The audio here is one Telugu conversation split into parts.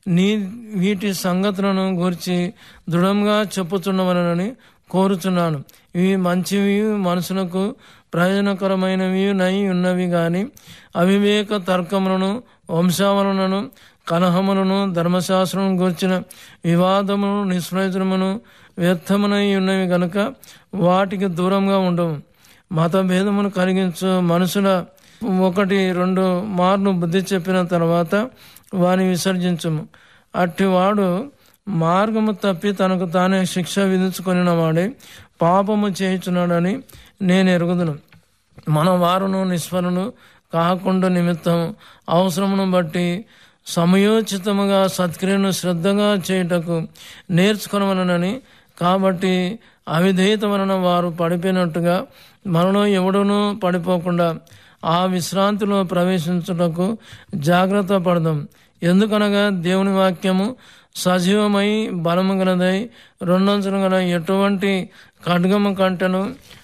నీ వీటి సంగతులను గురించి దృఢంగా చెప్పుచున్నవనని కోరుచున్నాను ఇవి మంచివి మనసులకు ప్రయోజనకరమైనవి నై ఉన్నవి గాని అవివేక తర్కములను వంశావళలను కలహములను ధర్మశాస్త్రం గురించిన వివాదమును నిష్ప్రయోజనమును వ్యర్థమునై ఉన్నవి గనుక వాటికి దూరంగా ఉండవు మతభేదమును కలిగించు మనుషుల ఒకటి రెండు మార్లు బుద్ధి చెప్పిన తర్వాత వాని విసర్జించము అట్టివాడు మార్గము తప్పి తనకు తానే శిక్ష విధించుకొనిన వాడే పాపము చేయుచున్నాడని నేను ఎరుగుదును మన వారును నిస్మరణు కాకుండా నిమిత్తం అవసరమును బట్టి సమయోచితముగా సత్క్రియను శ్రద్ధగా చేయుటకు నేర్చుకొనవలనని కాబట్టి అవిధేయత వలన వారు పడిపోయినట్టుగా మనలో ఎవడునూ పడిపోకుండా ఆ విశ్రాంతిలో ప్రవేశించుటకు జాగ్రత్త పడదాం ఎందుకనగా దేవుని వాక్యము సజీవమై బలము గలదై రెండంచులు గల ఎటువంటి ఖడ్గము కంటను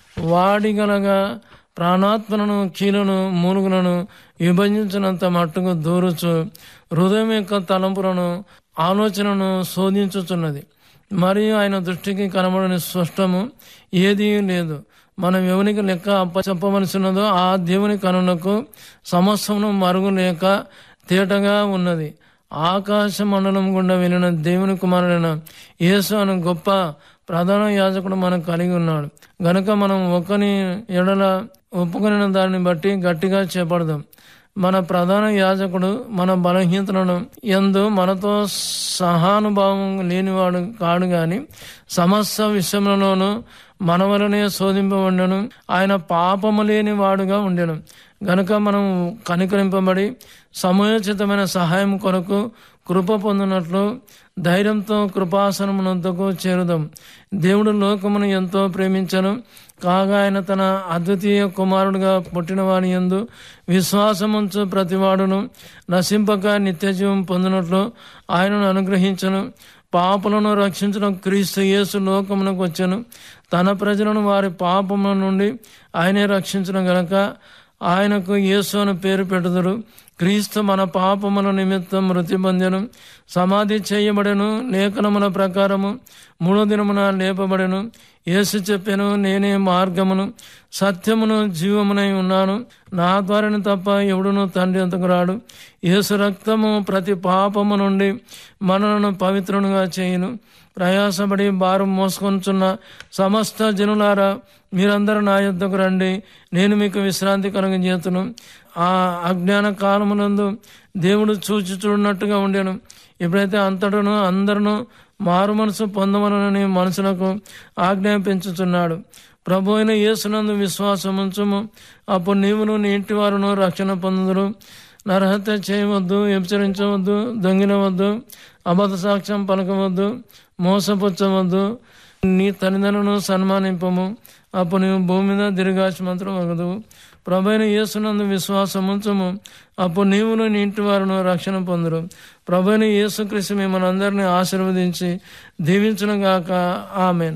వాడిగలగా ప్రాణాత్మలను కీలను మూలుగులను విభజించినంత మట్టుకు దూరుచు హృదయం యొక్క తలంపులను ఆలోచనను శోధించుచున్నది మరియు ఆయన దృష్టికి కనబడని స్పష్టము ఏదీ లేదు మనం ఎవరికి లెక్క అప్ప చెప్పవలసినదో ఆ దేవుని కనులకు సమస్తమును మరుగు లేక తేటగా ఉన్నది ఆకాశ మండలం గుండా వెళ్ళిన దేవుని కుమారుడైన యేసు అను గొప్ప ప్రధాన యాజకుడు మనకు కలిగి ఉన్నాడు గనుక మనం ఒకని ఎడల ఒప్పుకొనిన దాన్ని బట్టి గట్టిగా చేపడదాం మన ప్రధాన యాజకుడు మన బలహీనతలను ఎందు మనతో సహానుభావం లేనివాడు కాడు గాని సమస్త విషయంలోనూ మన వలనే శోధింపబడను ఆయన పాపము లేని వాడుగా ఉండెను గనుక మనం కనికరింపబడి సమయోచితమైన సహాయం కొరకు కృప పొందినట్లు ధైర్యంతో కృపాసనమునంతకు చేరుదాం దేవుడు లోకమును ఎంతో ప్రేమించను కాగా ఆయన తన అద్వితీయ కుమారుడుగా పుట్టిన వాని ఎందు విశ్వాసముంచు ప్రతివాడును నశింపక నిత్యజీవం పొందినట్లు ఆయనను అనుగ్రహించను పాపులను రక్షించడం క్రీస్తు యేసు లోకమునకు వచ్చాను తన ప్రజలను వారి పాపముల నుండి ఆయనే రక్షించడం గనక ఆయనకు యేసు అని పేరు పెట్టుదురు క్రీస్తు మన పాపముల నిమిత్తం మృతి పొందెను సమాధి చేయబడెను లేఖనముల ప్రకారము మూడో దినమున లేపబడెను యేసు చెప్పెను నేనే మార్గమును సత్యమును జీవమునై ఉన్నాను నా ద్వారాని తప్ప ఎవడును తండ్రి అంతకు రాడు యేసు రక్తము ప్రతి పాపము నుండి మనలను పవిత్రునిగా చేయును ప్రయాసపడి భారం మోసుకొనుచున్న సమస్త జనులారా మీరందరూ నా యొద్దకు రండి నేను మీకు విశ్రాంతి కలుగజేతును ఆ అజ్ఞాన కాలమునందు దేవుడు చూచి చూడనట్టుగా ఉండేను ఎప్పుడైతే అంతటను అందరూ మారు మనసు పొందమనని మనసులకు ఆజ్ఞాపించుచున్నాడు ప్రభు అయిన యేసునందు విశ్వాసం ఉంచుము అప్పుడు నీవును నీ ఇంటి వారును రక్షణ పొందుదురు నరహత్య చేయవద్దు హెచ్చరించవద్దు దొంగిలవద్దు అబద్ధ సాక్ష్యం పలకవద్దు మోసపుచ్చవద్దు నీ తల్లిదండ్రులను సన్మానింపము అప్పుడు నీవు భూమి మీద దీర్ఘాశమంత్రం అగదు ప్రభైన యేసునందు విశ్వాసం ఉంచము అప్పుడు నీవును నీ ఇంటి వారును రక్షణ పొందరు ప్రభైన యేసుక్రీస్తు మిమ్మల్ని అందరినీ ఆశీర్వదించి దీవించునుగాక ఆమెన్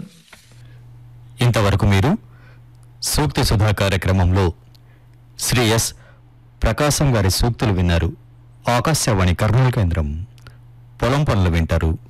ఇంతవరకు మీరు సూక్తి సుధా కార్యక్రమంలో శ్రీ ఎస్ ప్రకాశం గారి సూక్తులు విన్నారు ఆకాశవాణి కర్నూలు కేంద్రం పొలం పనులు వింటారు